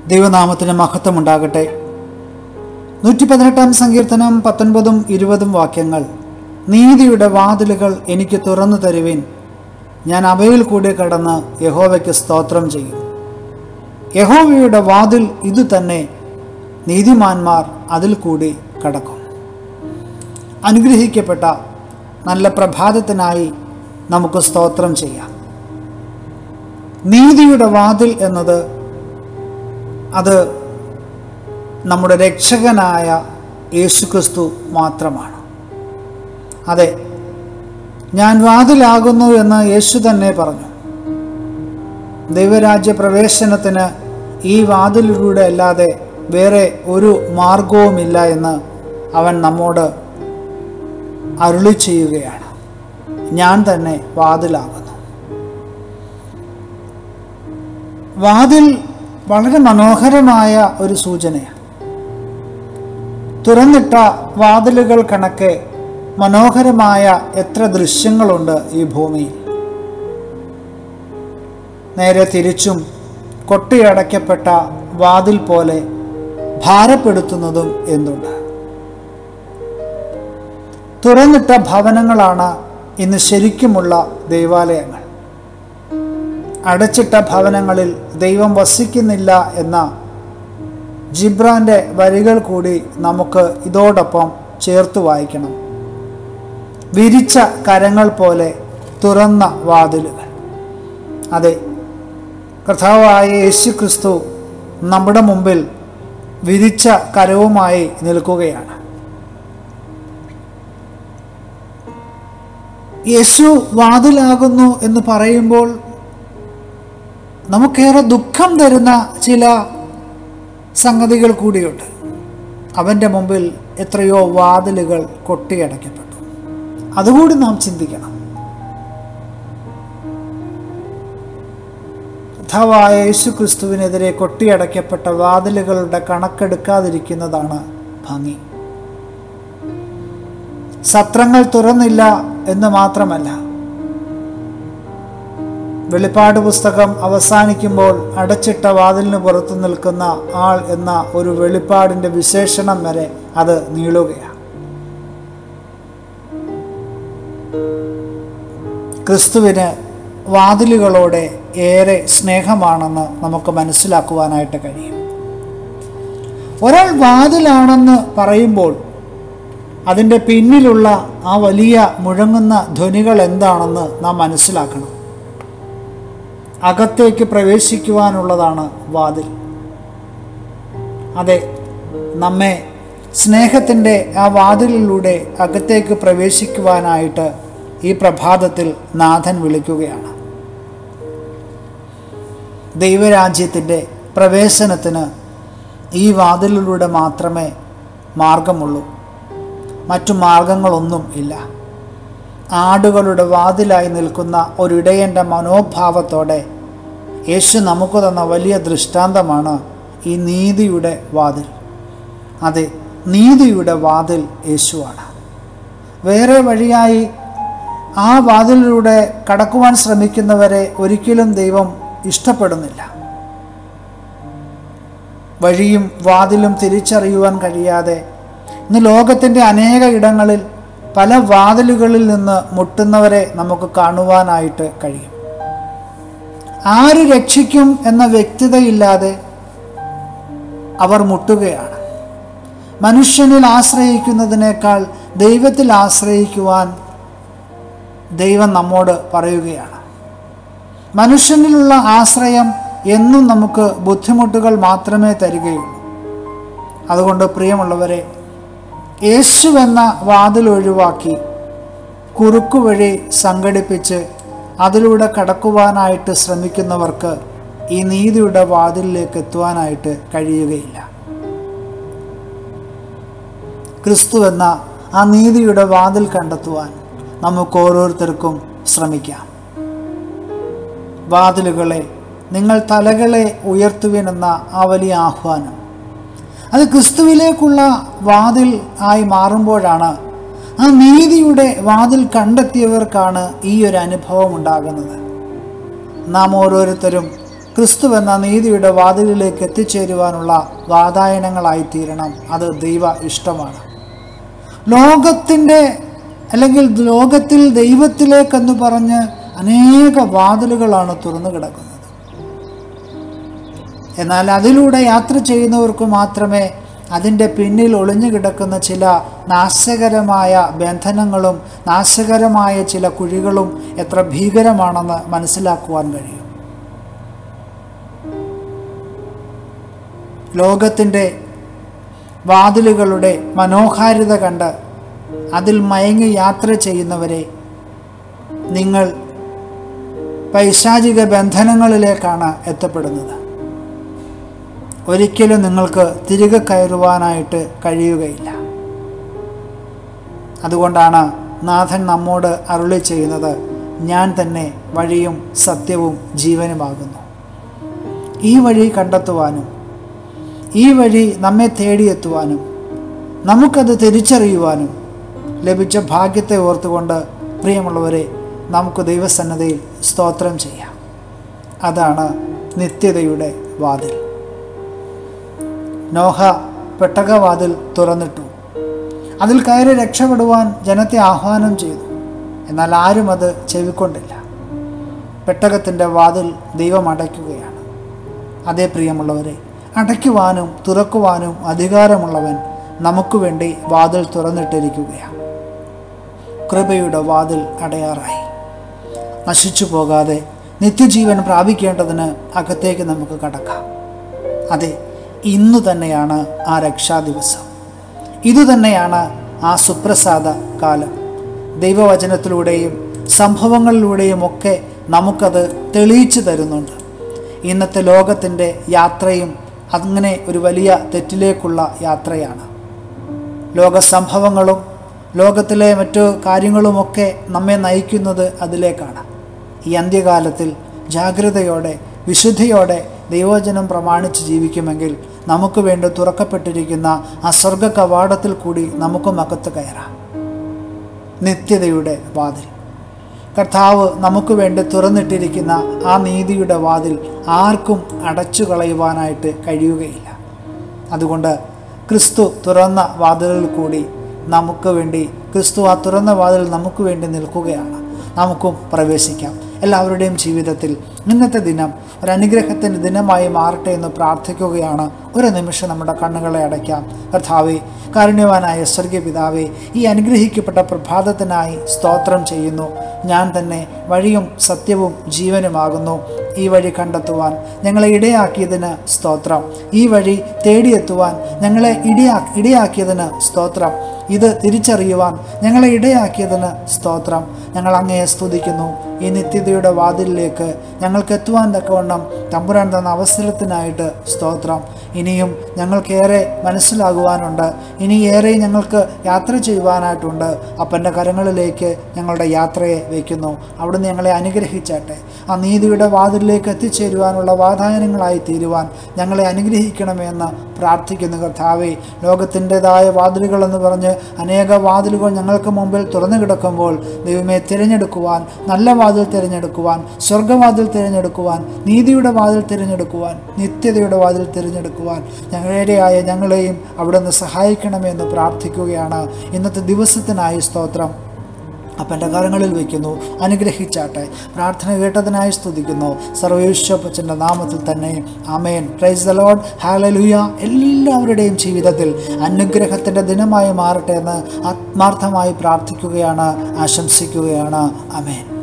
ദൈവനാമത്തിന് മഹത്വമുണ്ടാകട്ടെ നൂറ്റി പതിനെട്ടാം സങ്കീർത്തനം പത്തൊൻപതും ഇരുപതും വാക്യങ്ങൾ നീതിയുടെ വാതിലുകൾ എനിക്ക് തുറന്നു തരുവിൻ ഞാൻ അവയിൽ കൂടി കടന്ന് യഹോവയ്ക്ക് സ്തോത്രം ചെയ്യും യഹോവയുടെ വാതിൽ ഇതു തന്നെ നീതിമാന്മാർ അതിൽ കൂടി കടക്കും അനുഗ്രഹിക്കപ്പെട്ട നല്ല പ്രഭാതത്തിനായി നമുക്ക് സ്തോത്രം ചെയ്യാം നീതിയുടെ വാതിൽ എന്നത് അത് നമ്മുടെ രക്ഷകനായ യേശുക്രിസ്തു മാത്രമാണ് അതെ ഞാൻ വാതിലാകുന്നു എന്ന് യേശു തന്നെ പറഞ്ഞു ദൈവരാജ്യ പ്രവേശനത്തിന് ഈ വാതിലിലൂടെ അല്ലാതെ വേറെ ഒരു മാർഗവുമില്ല എന്ന് അവൻ നമ്മോട് അരുളി ചെയ്യുകയാണ് ഞാൻ തന്നെ വാതിലാകുന്നു വാതിൽ വളരെ മനോഹരമായ ഒരു സൂചനയാണ് തുറന്നിട്ട വാതിലുകൾ കണക്കെ മനോഹരമായ എത്ര ദൃശ്യങ്ങളുണ്ട് ഈ ഭൂമിയിൽ നേരെ തിരിച്ചും കൊട്ടിയടയ്ക്കപ്പെട്ട വാതിൽ പോലെ ഭാരപ്പെടുത്തുന്നതും എന്തുണ്ട് തുറന്നിട്ട ഭവനങ്ങളാണ് ഇന്ന് ശരിക്കുമുള്ള ദൈവാലയങ്ങൾ അടച്ചിട്ട ഭവനങ്ങളിൽ ദൈവം വസിക്കുന്നില്ല എന്ന ജിബ്രാന്റെ വരികൾ കൂടി നമുക്ക് ഇതോടൊപ്പം ചേർത്ത് വായിക്കണം വിരിച്ച കരങ്ങൾ പോലെ തുറന്ന വാതിലുകൾ അതെ കർത്താവായ യേശു ക്രിസ്തു നമ്മുടെ മുമ്പിൽ വിരിച്ച കരവുമായി നിൽക്കുകയാണ് യേശു വാതിലാകുന്നു എന്ന് പറയുമ്പോൾ നമുക്കേറെ ദുഃഖം തരുന്ന ചില സംഗതികൾ കൂടിയുണ്ട് അവൻ്റെ മുമ്പിൽ എത്രയോ വാതിലുകൾ കൊട്ടിയടയ്ക്കപ്പെട്ടു അതുകൂടി നാം ചിന്തിക്കണം കർത്താവായ യേശു ക്രിസ്തുവിനെതിരെ കൊട്ടിയടയ്ക്കപ്പെട്ട വാതിലുകളുടെ കണക്കെടുക്കാതിരിക്കുന്നതാണ് ഭംഗി സത്രങ്ങൾ തുറന്നില്ല എന്ന് മാത്രമല്ല വെളിപ്പാട് പുസ്തകം അവസാനിക്കുമ്പോൾ അടച്ചിട്ട വാതിലിന് പുറത്തു നിൽക്കുന്ന ആൾ എന്ന ഒരു വെളിപ്പാടിന്റെ വിശേഷണം വരെ അത് നീളുകയാണ് ക്രിസ്തുവിന് വാതിലുകളോടെ ഏറെ സ്നേഹമാണെന്ന് നമുക്ക് മനസ്സിലാക്കുവാനായിട്ട് കഴിയും ഒരാൾ വാതിലാണെന്ന് പറയുമ്പോൾ അതിൻ്റെ പിന്നിലുള്ള ആ വലിയ മുഴങ്ങുന്ന ധ്വനികൾ എന്താണെന്ന് നാം മനസ്സിലാക്കണം അകത്തേക്ക് പ്രവേശിക്കുവാനുള്ളതാണ് വാതിൽ അതെ നമ്മെ സ്നേഹത്തിൻ്റെ ആ വാതിലിലൂടെ അകത്തേക്ക് പ്രവേശിക്കുവാനായിട്ട് ഈ പ്രഭാതത്തിൽ നാഥൻ വിളിക്കുകയാണ് ദൈവരാജ്യത്തിൻ്റെ പ്രവേശനത്തിന് ഈ വാതിലിലൂടെ മാത്രമേ മാർഗമുള്ളൂ മറ്റു മാർഗങ്ങളൊന്നും ഇല്ല ആടുകളുടെ വാതിലായി നിൽക്കുന്ന ഒരിടയൻ്റെ മനോഭാവത്തോടെ യേശു നമുക്ക് തന്ന വലിയ ദൃഷ്ടാന്തമാണ് ഈ നീതിയുടെ വാതിൽ അതെ നീതിയുടെ വാതിൽ യേശുവാണ് വേറെ വഴിയായി ആ വാതിലിലൂടെ കടക്കുവാൻ ശ്രമിക്കുന്നവരെ ഒരിക്കലും ദൈവം ഇഷ്ടപ്പെടുന്നില്ല വഴിയും വാതിലും തിരിച്ചറിയുവാൻ കഴിയാതെ ഇന്ന് ലോകത്തിൻ്റെ അനേക ഇടങ്ങളിൽ പല വാതിലുകളിൽ നിന്ന് മുട്ടുന്നവരെ നമുക്ക് കാണുവാനായിട്ട് കഴിയും ആര് രക്ഷിക്കും എന്ന വ്യക്തതയില്ലാതെ അവർ മുട്ടുകയാണ് മനുഷ്യനിൽ ആശ്രയിക്കുന്നതിനേക്കാൾ ദൈവത്തിൽ ആശ്രയിക്കുവാൻ ദൈവം നമ്മോട് പറയുകയാണ് മനുഷ്യനിലുള്ള ആശ്രയം എന്നും നമുക്ക് ബുദ്ധിമുട്ടുകൾ മാത്രമേ തരികയുള്ളൂ അതുകൊണ്ട് പ്രിയമുള്ളവരെ യേശുവെന്ന വാതിൽ ഒഴിവാക്കി കുറുക്കുവഴി സംഘടിപ്പിച്ച് അതിലൂടെ കടക്കുവാനായിട്ട് ശ്രമിക്കുന്നവർക്ക് ഈ നീതിയുടെ വാതിലിലേക്ക് എത്തുവാനായിട്ട് കഴിയുകയില്ല ക്രിസ്തു എന്ന ആ നീതിയുടെ വാതിൽ കണ്ടെത്തുവാൻ നമുക്ക് ഓരോരുത്തർക്കും ശ്രമിക്കാം വാതിലുകളെ നിങ്ങൾ തലകളെ ഉയർത്തുവിനെന്ന ആ വലിയ ആഹ്വാനം അത് ക്രിസ്തുവിലേക്കുള്ള വാതിൽ ആയി മാറുമ്പോഴാണ് ആ നീതിയുടെ വാതിൽ കണ്ടെത്തിയവർക്കാണ് ഈ ഒരു അനുഭവം ഉണ്ടാകുന്നത് നാം ഓരോരുത്തരും ക്രിസ്തു എന്ന നീതിയുടെ വാതിലിലേക്ക് എത്തിച്ചേരുവാനുള്ള വാതായനങ്ങളായി തീരണം അത് ദൈവ ഇഷ്ടമാണ് ലോകത്തിൻ്റെ അല്ലെങ്കിൽ ലോകത്തിൽ ദൈവത്തിലേക്കെന്ന് പറഞ്ഞ് അനേക വാതിലുകളാണ് തുറന്നു കിടക്കുന്നത് എന്നാൽ അതിലൂടെ യാത്ര ചെയ്യുന്നവർക്ക് മാത്രമേ അതിൻ്റെ പിന്നിൽ ഒളിഞ്ഞു കിടക്കുന്ന ചില നാശകരമായ ബന്ധനങ്ങളും നാശകരമായ ചില കുഴികളും എത്ര ഭീകരമാണെന്ന് മനസ്സിലാക്കുവാൻ കഴിയും ലോകത്തിൻ്റെ വാതിലുകളുടെ മനോഹാരിത കണ്ട് അതിൽ മയങ്ങി യാത്ര ചെയ്യുന്നവരെ നിങ്ങൾ പൈശാചിക ബന്ധനങ്ങളിലേക്കാണ് എത്തപ്പെടുന്നത് ഒരിക്കലും നിങ്ങൾക്ക് തിരികെ കയറുവാനായിട്ട് കഴിയുകയില്ല അതുകൊണ്ടാണ് നാഥൻ നമ്മോട് അരുളി ചെയ്യുന്നത് ഞാൻ തന്നെ വഴിയും സത്യവും ജീവനുമാകുന്നു ഈ വഴി കണ്ടെത്തുവാനും ഈ വഴി നമ്മെ തേടിയെത്തുവാനും നമുക്കത് തിരിച്ചറിയുവാനും ലഭിച്ച ഭാഗ്യത്തെ ഓർത്തുകൊണ്ട് പ്രിയമുള്ളവരെ നമുക്ക് ദൈവസന്നതയിൽ സ്തോത്രം ചെയ്യാം അതാണ് നിത്യതയുടെ വാതിൽ നോഹ പെട്ടകവാതിൽ തുറന്നിട്ടു അതിൽ കയറി രക്ഷപ്പെടുവാൻ ജനത്തെ ആഹ്വാനം ചെയ്തു എന്നാൽ ആരും അത് ചെവിക്കൊണ്ടില്ല പെട്ടകത്തിൻ്റെ വാതിൽ ദൈവം അടയ്ക്കുകയാണ് അതേ പ്രിയമുള്ളവരെ അടയ്ക്കുവാനും തുറക്കുവാനും അധികാരമുള്ളവൻ നമുക്ക് വേണ്ടി വാതിൽ തുറന്നിട്ടിരിക്കുകയാണ് കൃപയുടെ വാതിൽ അടയാറായി നശിച്ചു പോകാതെ നിത്യജീവൻ പ്രാപിക്കേണ്ടതിന് അകത്തേക്ക് നമുക്ക് കടക്കാം അതെ ഇന്നു തന്നെയാണ് ആ രക്ഷാദിവസം ഇതുതന്നെയാണ് ആ സുപ്രസാദ കാലം ദൈവവചനത്തിലൂടെയും സംഭവങ്ങളിലൂടെയും ഒക്കെ നമുക്കത് തെളിയിച്ചു തരുന്നുണ്ട് ഇന്നത്തെ ലോകത്തിൻ്റെ യാത്രയും അങ്ങനെ ഒരു വലിയ തെറ്റിലേക്കുള്ള യാത്രയാണ് ലോക സംഭവങ്ങളും ലോകത്തിലെ മറ്റു കാര്യങ്ങളുമൊക്കെ നമ്മെ നയിക്കുന്നത് അതിലേക്കാണ് ഈ അന്ത്യകാലത്തിൽ ജാഗ്രതയോടെ വിശുദ്ധിയോടെ ദൈവവചനം പ്രമാണിച്ച് ജീവിക്കുമെങ്കിൽ നമുക്ക് വേണ്ടി തുറക്കപ്പെട്ടിരിക്കുന്ന ആ സ്വർഗ കവാടത്തിൽ കൂടി നമുക്കും അകത്ത് കയറാം നിത്യതയുടെ വാതിൽ കർത്താവ് നമുക്ക് വേണ്ടി തുറന്നിട്ടിരിക്കുന്ന ആ നീതിയുടെ വാതിൽ ആർക്കും അടച്ചു കളയുവാനായിട്ട് കഴിയുകയില്ല അതുകൊണ്ട് ക്രിസ്തു തുറന്ന വാതിലിൽ കൂടി നമുക്ക് വേണ്ടി ക്രിസ്തു ആ തുറന്ന വാതിൽ നമുക്ക് വേണ്ടി നിൽക്കുകയാണ് നമുക്കും പ്രവേശിക്കാം എല്ലാവരുടെയും ജീവിതത്തിൽ ഇന്നത്തെ ദിനം ഒരു അനുഗ്രഹത്തിൻ്റെ ദിനമായി മാറട്ടെ എന്ന് പ്രാർത്ഥിക്കുകയാണ് ഒരു നിമിഷം നമ്മുടെ കണ്ണുകളെ അടയ്ക്കാം കർത്താവെ കാരുണ്യവാനായ സ്വർഗീയ പിതാവെ ഈ അനുഗ്രഹിക്കപ്പെട്ട പ്രഭാതത്തിനായി സ്തോത്രം ചെയ്യുന്നു ഞാൻ തന്നെ വഴിയും സത്യവും ജീവനുമാകുന്നു ഈ വഴി കണ്ടെത്തുവാൻ ഞങ്ങളെ ഇടയാക്കിയതിന് സ്തോത്രം ഈ വഴി തേടിയെത്തുവാൻ ഞങ്ങളെ ഇടയാ ഇടയാക്കിയതിന് സ്തോത്രം ഇത് തിരിച്ചറിയുവാൻ ഞങ്ങളെ ഇടയാക്കിയതിന് സ്തോത്രം ഞങ്ങൾ അങ്ങയെ സ്തുതിക്കുന്നു ഈ നിത്യതയുടെ വാതിലിലേക്ക് ഞങ്ങൾക്ക് എത്തുവാൻ തക്കവണ്ണം തമ്പുരാൻ തന്ന അവസരത്തിനായിട്ട് സ്തോത്രം ഇനിയും ഞങ്ങൾക്കേറെ മനസ്സിലാകുവാനുണ്ട് ഇനി ഏറെ ഞങ്ങൾക്ക് യാത്ര ചെയ്യുവാനായിട്ടുണ്ട് അപ്പൻ്റെ കരങ്ങളിലേക്ക് ഞങ്ങളുടെ യാത്രയെ വയ്ക്കുന്നു അവിടുന്ന് ഞങ്ങളെ അനുഗ്രഹിച്ചാട്ടെ ആ നീതിയുടെ വാതിലിലേക്ക് എത്തിച്ചേരുവാനുള്ള വാതായനങ്ങളായി തീരുവാൻ ഞങ്ങളെ അനുഗ്രഹിക്കണമെന്ന് പ്രാർത്ഥിക്കുന്നു കർത്താവെ ലോകത്തിൻ്റെതായ വാതിലുകളെന്ന് പറഞ്ഞ് അനേക വാതിലുകൾ ഞങ്ങൾക്ക് മുമ്പിൽ തുറന്നു കിടക്കുമ്പോൾ ദൈവമേ തിരഞ്ഞെടുക്കുവാൻ നല്ല വാതിൽ തിരഞ്ഞെടുക്കുവാൻ സ്വർഗവാതിൽ തിരഞ്ഞെടുക്കുവാൻ നീതിയുടെ വാതിൽ തിരഞ്ഞെടുക്കുവാൻ നിത്യതയുടെ വാതിൽ തിരഞ്ഞെടുക്കുവാൻ ഞങ്ങളുടെയായ ഞങ്ങളെയും അവിടുന്ന് സഹായിക്കണമെന്ന് പ്രാർത്ഥിക്കുകയാണ് ഇന്നത്തെ ദിവസത്തിനായി സ്തോത്രം അപ്പൻ്റെ കരങ്ങളിൽ വയ്ക്കുന്നു അനുഗ്രഹിച്ചാട്ടെ പ്രാർത്ഥന കേട്ടതിനായി സ്തുതിക്കുന്നു സർവേശ്വപ്പച്ചൻ്റെ നാമത്തിൽ തന്നെ ആമേൻ പ്രൈസ് ദ ലോഡ് ഹാലലുയ എല്ലാവരുടെയും ജീവിതത്തിൽ അനുഗ്രഹത്തിൻ്റെ ദിനമായി മാറട്ടെ എന്ന് ആത്മാർത്ഥമായി പ്രാർത്ഥിക്കുകയാണ് ആശംസിക്കുകയാണ് അമേൻ